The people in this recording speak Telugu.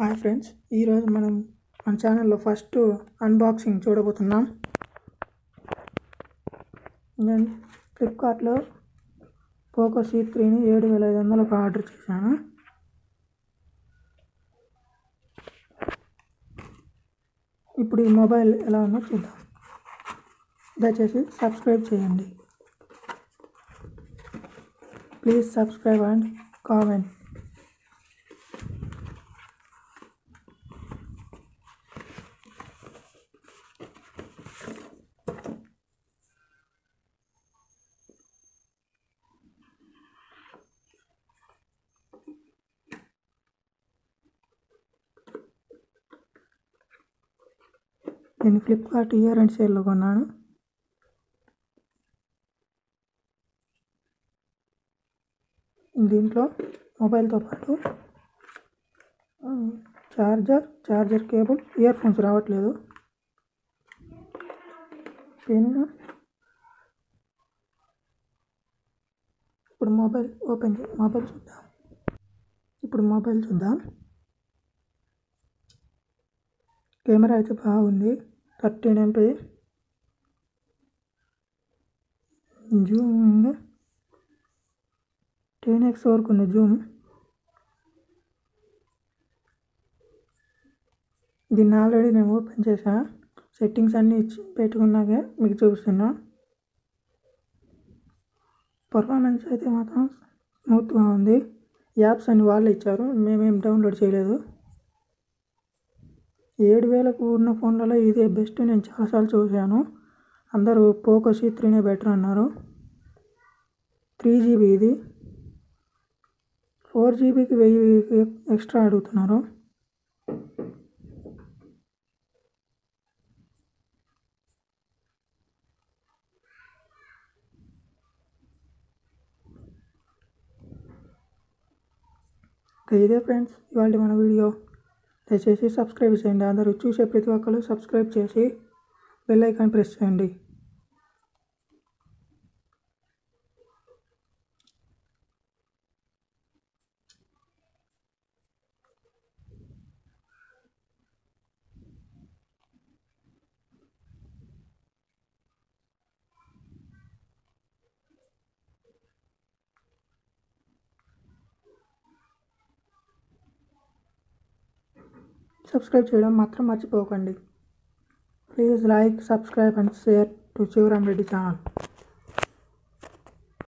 హాయ్ ఫ్రెండ్స్ ఈరోజు మనం మన ఛానల్లో ఫస్ట్ అన్బాక్సింగ్ చూడబోతున్నాం నేను ఫ్లిప్కార్ట్లో పోకో సీ త్రీని ఏడు వేల ఐదు వందలకు ఆర్డర్ చేశాను ఇప్పుడు ఈ మొబైల్ ఎలా ఉందో చూద్దాం దయచేసి సబ్స్క్రైబ్ చేయండి ప్లీజ్ సబ్స్క్రైబ్ అండ్ కామెంట్ నేను ఫ్లిప్కార్ట్ ఇయర్ అండ్ సేల్లో కొన్నాను దీంట్లో మొబైల్తో పాటు charger charger cable earphones రావట్లేదు పెన్ ఇప్పుడు మొబైల్ ఓపెన్ చే మొబైల్ చూద్దాం ఇప్పుడు మొబైల్ చూద్దాం కెమెరా అయితే బాగుంది థర్టీన్ ఎంపీ జూమ్ ఉంది టెన్ ఎక్స్ వరకు ఉంది జూమ్ దీన్ని ఆల్రెడీ నేను ఓపెన్ చేసా సెట్టింగ్స్ అన్నీ ఇచ్చి పెట్టుకున్నాకే మీకు చూపిస్తున్నా పర్ఫార్మెన్స్ అయితే మాత్రం స్మూత్గా ఉంది యాప్స్ అన్ని వాళ్ళే ఇచ్చారు మేమేం డౌన్లోడ్ చేయలేదు ఏడు వేలకు ఉన్న ఫోన్లలో ఇదే బెస్ట్ నేను చాలాసార్లు చూశాను అందరూ పోకో సీ త్రీనే బెటర్ అన్నారు త్రీ జీబీ ఇది ఫోర్ జీబీకి వెయ్యి ఎక్స్ట్రా అడుగుతున్నారు ఇదే ఫ్రెండ్స్ ఇవాళ మన వీడియో దయచేసి సబ్స్క్రైబ్ చేయండి అందరూ చూసే ప్రతి ఒక్కరు సబ్స్క్రైబ్ చేసి బెల్ ఐకాన్ ప్రెస్ చేయండి సబ్స్క్రైబ్ చేయడం మాత్రం మర్చిపోకండి please like subscribe and share to Shivaram Reddy channel